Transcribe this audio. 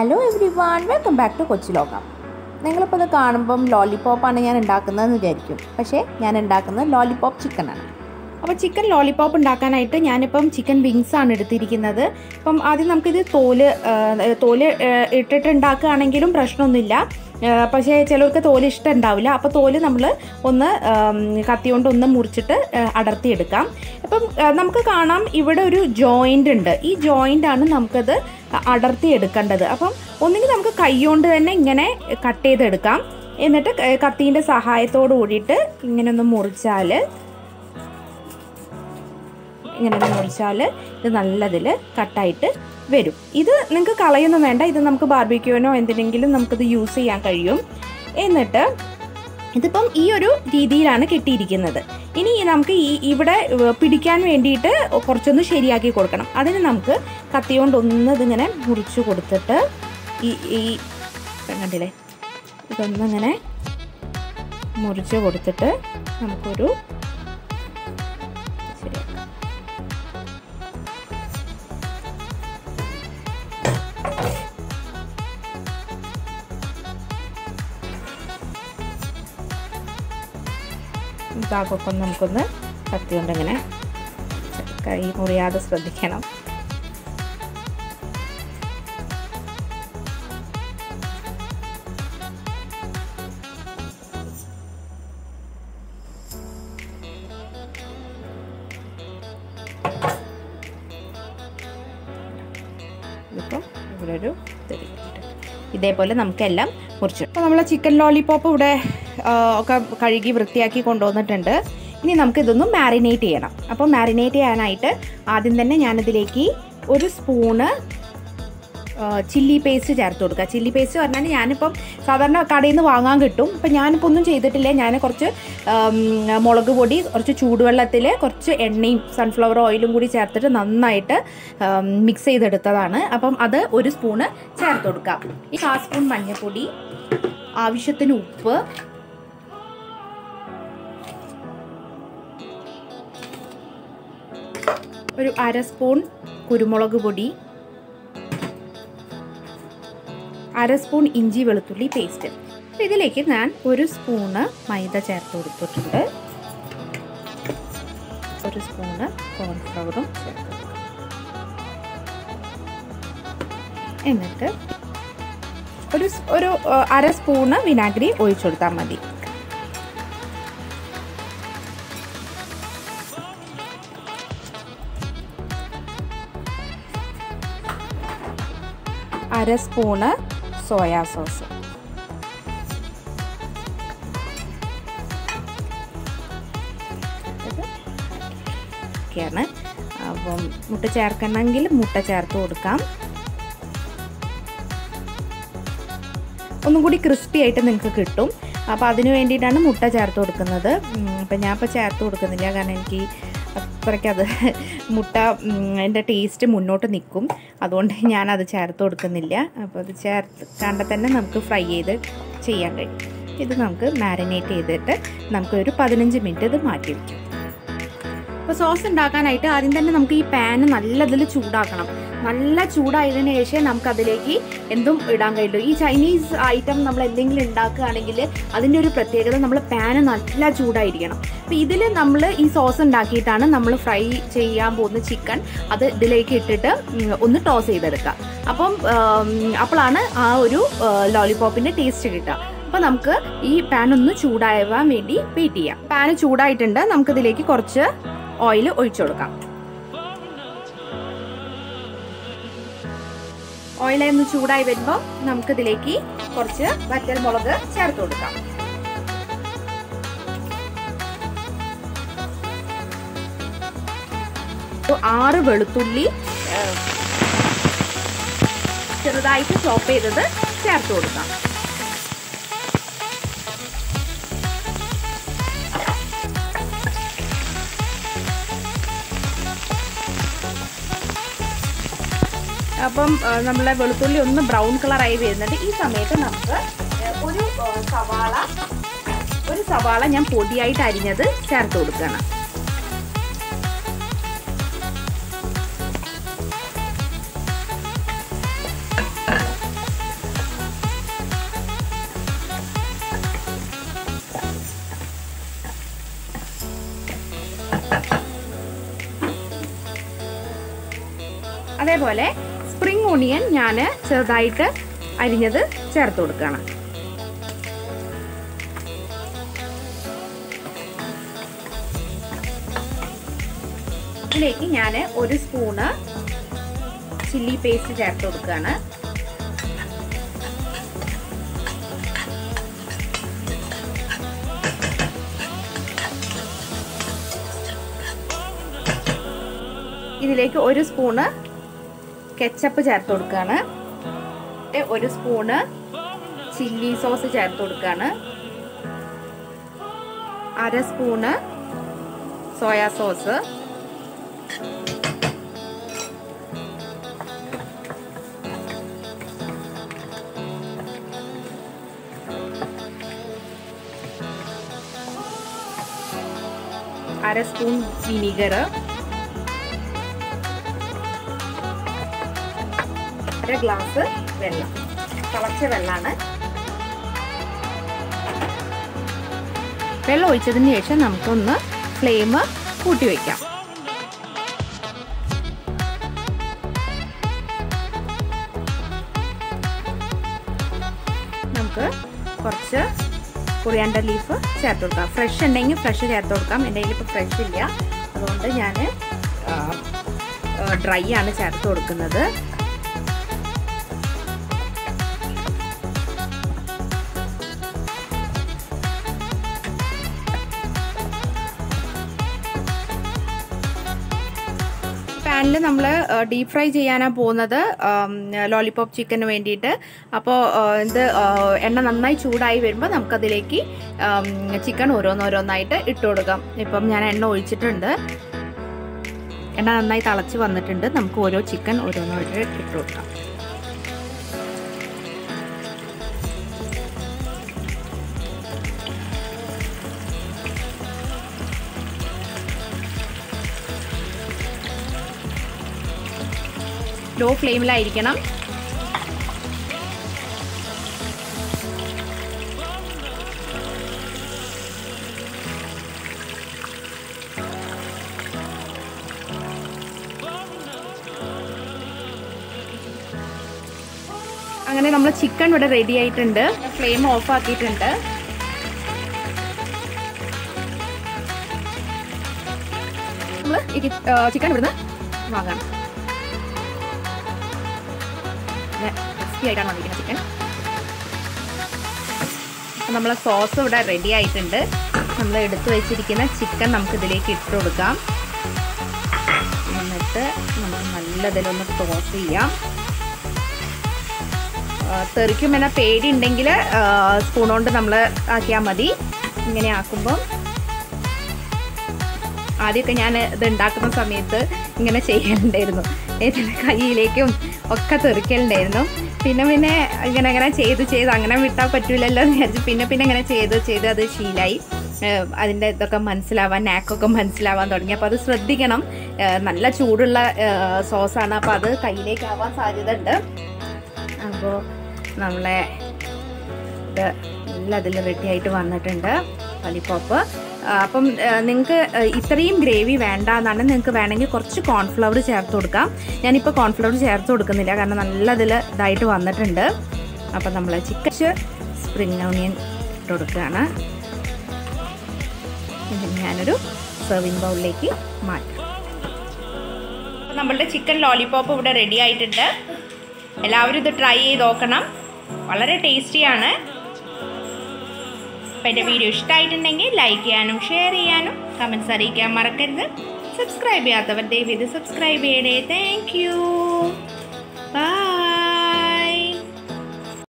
Hello everyone welcome back to Kochu Lokam നിങ്ങളിപ്പോൾ ഇത് കാണുമ്പം ലോലിപ്പോപ്പാണ് ഞാൻ ഉണ്ടാക്കുന്നതെന്ന് വിചാരിക്കും പക്ഷേ ഞാൻ ഉണ്ടാക്കുന്നത് ലോലിപ്പോപ്പ് ചിക്കനാണ് അപ്പോൾ ചിക്കൻ ലോലിപോപ്പ് ഉണ്ടാക്കാനായിട്ട് ഞാനിപ്പം ചിക്കൻ വിങ്സ് ആണ് എടുത്തിരിക്കുന്നത് അപ്പം ആദ്യം നമുക്കിത് തോല് ആ, തോല് ആ, ഇട്ടിട്ട് ഉണ്ടാക്കുകയാണെങ്കിലും പ്രശ്നമൊന്നുമില്ല ആ, പക്ഷേ ചിലർക്ക് തോല് ഇഷ്ടം ഉണ്ടാവില്ല അപ്പോൾ തോല് നമ്മൾ ഒന്ന് ആം, കത്തി കൊണ്ട് ഒന്ന് മുറിച്ചിട്ട് ആ, അടർത്തിയെടുക്കാം അപ്പം ആ, നമുക്ക് കാണാം ഇവിടെ ഒരു ജോയിൻ്റ് ഉണ്ട് ഈ ജോയിൻ്റ് ആണ് നമുക്കത് അടർത്തി എടുക്കേണ്ടത് അപ്പം ഒന്നുകിൽ നമുക്ക് കൈ കൊണ്ട് തന്നെ ഇങ്ങനെ കട്ട് ചെയ്തെടുക്കാം എന്നിട്ട് ക- കത്തീൻ്റെ സഹായത്തോട് കൂടിയിട്ട് ഇങ്ങനെ ഒന്ന് മുറിച്ചാൽ ഇങ്ങനെ ഒന്ന് മുറിച്ചാൽ ഇത് നല്ലതിൽ കട്ടായിട്ട് വരും ഇത് നിങ്ങൾക്ക് കളയൊന്നും വേണ്ട ഇത് നമുക്ക് ബാർബിക്യൂനോ എന്തിനെങ്കിലും നമുക്കിത് യൂസ് ചെയ്യാൻ കഴിയും എന്നിട്ട് ഇതിപ്പം ഈ ഒരു രീതിയിലാണ് കെട്ടിയിരിക്കുന്നത് ഇനി നമുക്ക് ഈ ഇവിടെ ഏർ, പിടിക്കാൻ വേണ്ടിയിട്ട് കുറച്ചൊന്ന് ശരിയാക്കി കൊടുക്കണം അതിന് നമുക്ക് കത്തി കൊണ്ട് ഒന്ന് ഇതിങ്ങനെ മുറിച്ച് കൊടുത്തിട്ട് ഈ ഈ ഇപ്പം കണ്ടില്ലേ ഇതൊന്നിങ്ങനെ മുറിച്ച് കൊടുത്തിട്ട് നമുക്കൊരു ശരിയാക്കാം ഭാഗമൊക്കെ ഒന്ന് നമുക്കൊന്ന് കത്തി കൊണ്ട് ഇങ്ങനെ കൈ മുറിയാതെ ശ്രദ്ധിക്കണം ഇതിപ്പം ഇവിടെ ഒരു ഇത്തിരി ഇട്ടിട്ട്. ഇതേപോലെ നമുക്കെല്ലാം മുറിച്ചു അപ്പോൾ നമ്മൾ ചിക്കൻ ലോലിപോപ്പ് ഇവിടെ ആ, ഒക്കെ കഴുകി വൃത്തിയാക്കി കൊണ്ടുവന്നിട്ടുണ്ട് ഇനി നമുക്ക് ഇതൊന്ന് മാരിനേറ്റ് ചെയ്യണം അപ്പോൾ മാരിനേറ്റ് ചെയ്യാനായിട്ട് ആദ്യം തന്നെ ഞാനിതിലേക്ക് ഒരു സ്പൂണ് ചില്ലി പേസ്റ്റ് ചേർത്ത് കൊടുക്കുക ചില്ലി പേസ്റ്റ് പറഞ്ഞാൽ ഞാനിപ്പം സാധാരണ കടയിൽ നിന്ന് വാങ്ങാൻ കിട്ടും ഇപ്പം ഞാനിപ്പോൾ ഒന്നും ചെയ്തിട്ടില്ല ഞാൻ കുറച്ച് ആം, മുളക് പൊടി കുറച്ച് ചൂടുവെള്ളത്തിൽ കുറച്ച് എണ്ണയും സൺഫ്ലവർ ഓയിലും കൂടി ചേർത്തിട്ട് നന്നായിട്ട് മിക്സ് ചെയ്തെടുത്തതാണ് അപ്പം അത് ഒരു സ്പൂണ് ചേർത്ത് കൊടുക്കാം ഈ കാ സ്പൂൺ മഞ്ഞൾപ്പൊടി ആവശ്യത്തിന് ഉപ്പ് ഒരു അര സ്പൂൺ കുരുമുളക് പൊടി അര സ്പൂൺ ഇഞ്ചി വെളുത്തുള്ളി പേസ്റ്റ് അപ്പോൾ ഇതിലേക്ക് ഞാൻ ഒരു സ്പൂണ് മൈദ ചേർത്ത് കൊടുത്തിട്ടുണ്ട് ഒരു സ്പൂണ് കോൺഫ്ലവറും ചേർത്ത് കൊടുക്കാം. എന്നിട്ട് ഒരു സ്- ഒരു ആ, അര സ്പൂണ് വിനാഗിരി ഒഴിച്ചു കൊടുത്താൽ മതി അര സ്പൂണ് സോയാ സോസ് ഒക്കെയാണ് അപ്പം മുട്ട ചേർക്കണമെങ്കിൽ മുട്ട ചേർത്ത് കൊടുക്കാം ഒന്നും കൂടി ക്രിസ്പി ആയിട്ട് നിങ്ങൾക്ക് കിട്ടും അപ്പോൾ അതിന് വേണ്ടിയിട്ടാണ് മുട്ട ചേർത്ത് കൊടുക്കുന്നത് അപ്പം ഞാൻ ഇപ്പോൾ ചേർത്ത് കൊടുക്കുന്നില്ല കാരണം എനിക്ക് അത്രയ്ക്ക് അത് മുട്ട അതിൻ്റെ ടേസ്റ്റ് മുന്നോട്ട് നിൽക്കും അതുകൊണ്ട് ഞാനത് ചേർത്ത് കൊടുക്കുന്നില്ല അപ്പോൾ അത് ചേർത്ത് കണ്ട തന്നെ നമുക്ക് ഫ്രൈ ചെയ്ത് ചെയ്യാൻ കഴിയും ഇത് നമുക്ക് മാരിനേറ്റ് ചെയ്തിട്ട് നമുക്കൊരു പതിനഞ്ച് മിനിറ്റ് ഇത് മാറ്റി വയ്ക്കും അപ്പോൾ സോസ് ഉണ്ടാക്കാനായിട്ട് ആദ്യം തന്നെ നമുക്ക് ഈ പാന് നല്ലതിൽ ചൂടാക്കണം നല്ല ചൂടായതിനു ശേഷം നമുക്ക് അതിലേക്ക് എന്തും ഇടാൻ കഴിയുള്ളൂ ഈ ചൈനീസ് ഐറ്റം നമ്മൾ എന്തെങ്കിലും ഉണ്ടാക്കുകയാണെങ്കിൽ അതിൻ്റെ ഒരു പ്രത്യേകത നമ്മൾ പാന് നല്ല ചൂടായിരിക്കണം അപ്പോൾ ഇതിൽ നമ്മൾ ഈ സോസ് ഉണ്ടാക്കിയിട്ടാണ് നമ്മൾ ഫ്രൈ ചെയ്യാൻ പോകുന്ന ചിക്കൻ അത് ഇതിലേക്ക് ഇട്ടിട്ട് ഉം, ഒന്ന് ടോസ് ചെയ്തെടുക്കുക അപ്പം ഉം, അപ്പോഴാണ് ആ ഒരു ലോലിപോപ്പിൻ്റെ ടേസ്റ്റ് കിട്ടുക അപ്പോൾ നമുക്ക് ഈ പാൻ ഒന്ന് ചൂടാവാൻ വേണ്ടി വെയിറ്റ് ചെയ്യാം പാന് ചൂടായിട്ടുണ്ട് നമുക്കിതിലേക്ക് കുറച്ച് ഓയിൽ ഒഴിച്ചു കൊടുക്കാം ഓയിൽ ഒന്ന് ചൂടായി വരുമ്പോൾ നമുക്കിതിലേക്ക് കുറച്ച് വറ്റൽ മുളക് ചേർത്ത് കൊടുക്കാം ഒരു ആറ് വെളുത്തുള്ളി ഏഹ്, ചെറുതായിട്ട് ചോപ്പ് ചെയ്തത് ചേർത്ത് കൊടുക്കാം അപ്പം ആ, നമ്മളെ വെളുത്തുള്ളി ഒന്ന് ബ്രൗൺ കളറായി വരുന്നുണ്ട് ഈ സമയത്ത് നമുക്ക് ഏ, ഒരു ആ, സവാള ഒരു സവാള ഞാൻ പൊടിയായിട്ട് അരിഞ്ഞത് ചേർത്ത് കൊടുക്കണം അതേപോലെ സ്പ്രിംഗ് ഓണിയൻ ഞാൻ ചെറുതായിട്ട് അരിഞ്ഞത് ചേർത്ത് കൊടുക്കുകയാണ് ഇതിലേക്ക് ഞാൻ ഒരു സ്പൂണ് ചില്ലി പേസ്റ്റ് ചേർത്ത് കൊടുക്കുകയാണ് ഇതിലേക്ക് ഒരു സ്പൂണ് കെച്ചപ്പ് ചേർത്ത് കൊടുക്കുകയാണ് ഒരു സ്പൂണ് ചില്ലി സോസ് ചേർത്ത് കൊടുക്കുകയാണ് അര സ്പൂണ് സോയാ സോസ് അര സ്പൂൺ വിനീഗർ അര ഗ്ലാസ് വെള്ളം തിളച്ച വെള്ളമാണ് വെള്ളം ഒഴിച്ചതിന് ശേഷം നമുക്കൊന്ന് ഫ്ലെയിം കൂട്ടി വയ്ക്കാം നമുക്ക് കുറച്ച് കൊറിയാണ്ടർ ലീഫ് ചേർത്ത് കൊടുക്കാം ഫ്രഷ് ഉണ്ടെങ്കിൽ ഫ്രഷ് ചേർത്ത് കൊടുക്കാം എൻ്റെ കയ്യിൽ ഇപ്പോൾ ഫ്രഷ് ഇല്ല അതുകൊണ്ട് ഞാൻ ഡ്രൈ ആണ് ചേർത്ത് കൊടുക്കുന്നത് പാനിൽ നമ്മൾ ഡീപ് ഫ്രൈ ചെയ്യാനാണ് പോകുന്നത് ലോലിപോപ്പ് ചിക്കന് വേണ്ടിയിട്ട് അപ്പോൾ ഇത് എണ്ണ നന്നായി ചൂടായി വരുമ്പോൾ നമുക്കതിലേക്ക് ചിക്കൻ ഓരോന്നോരോന്നായിട്ട് ഇട്ട് കൊടുക്കാം ഇപ്പം ഞാൻ എണ്ണ ഒഴിച്ചിട്ടുണ്ട് എണ്ണ നന്നായി തിളച്ച് വന്നിട്ടുണ്ട് നമുക്ക് ഓരോ ചിക്കൻ ഓരോന്നായിട്ട് ഇട്ട് കൊടുക്കാം ലോ ഫ്ലെയിമിലായിരിക്കണം അങ്ങനെ നമ്മൾ ചിക്കൻ ഇവിടെ റെഡി ആയിട്ടുണ്ട് ഫ്ലെയിം ഓഫ് ആക്കിയിട്ടുണ്ട് നമ്മൾ ഈ ചിക്കൻ ഇവിടുന്ന് വാങ്ങാം ക്രിസ്പി ആയിട്ടാണ് വന്നിരിക്കുന്നത് ചിക്കൻ അപ്പം നമ്മളെ സോസ് ഇവിടെ റെഡി ആയിട്ടുണ്ട് നമ്മൾ എടുത്തു വെച്ചിരിക്കുന്ന ചിക്കൻ നമുക്ക് ഇതിലേക്ക് ഇട്ട് കൊടുക്കാം എന്നിട്ട് നമുക്ക് നല്ലതിലൊന്ന് ടോസ് ചെയ്യാം തെറിക്കും എന്ന പേടി ഉണ്ടെങ്കിൽ സ്പൂൺ കൊണ്ട് നമ്മൾ ആക്കിയാൽ മതി ഇങ്ങനെ ആക്കുമ്പം ആദ്യമൊക്കെ ഞാൻ ഇത് ഉണ്ടാക്കുന്ന സമയത്ത് ഇങ്ങനെ ചെയ്യലുണ്ടായിരുന്നു ഏതിൻ്റെ കയ്യിലേക്കും ഒക്കെ തെറിക്കലുണ്ടായിരുന്നു പിന്നെ പിന്നെ ഇങ്ങനെ അങ്ങനെ ചെയ്ത് ചെയ്ത് അങ്ങനെ വിട്ടാൽ പറ്റൂലല്ലോ എന്ന് വിചാരിച്ചു പിന്നെ പിന്നെ ഇങ്ങനെ ചെയ്ത് ചെയ്ത് അത് ശീലായി അതിൻ്റെ ഇതൊക്കെ മനസ്സിലാവാൻ നാക്കൊക്കെ മനസ്സിലാവാൻ തുടങ്ങി അപ്പോൾ അത് ശ്രദ്ധിക്കണം നല്ല ചൂടുള്ള സോസാണ് അപ്പോൾ അത് കയ്യിലേക്കാവാൻ സാധ്യത ഉണ്ട് അപ്പോൾ നമ്മളെ ഇത് എല്ലാം അതിൽ റെഡി ആയിട്ട് വന്നിട്ടുണ്ട് ലോലിപോപ്പ് അപ്പം നിങ്ങൾക്ക് ഇത്രയും ഗ്രേവി വേണ്ട എന്നാണ് നിങ്ങൾക്ക് വേണമെങ്കിൽ കുറച്ച് കോൺഫ്ലവർ ചേർത്ത് കൊടുക്കാം ഞാനിപ്പോൾ കോൺഫ്ലവർ ചേർത്ത് കൊടുക്കുന്നില്ല കാരണം നല്ല ഇതിൽ ഇതായിട്ട് വന്നിട്ടുണ്ട് അപ്പം നമ്മൾ ചിക്കൻ സ്പ്രിങ് ഓണിയൻ ഇട്ട് കൊടുക്കുകയാണ് ഇതിന് ഞാനൊരു സെർവിങ് ബൗളിലേക്ക് മാറ്റാം അപ്പം നമ്മളുടെ ചിക്കൻ ലോലിപോപ്പ് ഇവിടെ റെഡി ആയിട്ടുണ്ട് എല്ലാവരും ഇത് ട്രൈ ചെയ്ത് നോക്കണം വളരെ ടേസ്റ്റിയാണ് അപ്പം എൻ്റെ വീഡിയോ ഇഷ്ടമായിട്ടുണ്ടെങ്കിൽ ലൈക്ക് ചെയ്യാനും ഷെയർ ചെയ്യാനും കമൻസ് അറിയിക്കാൻ മറക്കരുത് സബ്സ്ക്രൈബ് ചെയ്യാത്തവർ ദയവ് ഇത് സബ്സ്ക്രൈബ് ചെയ്യണേ താങ്ക് യു ബൈ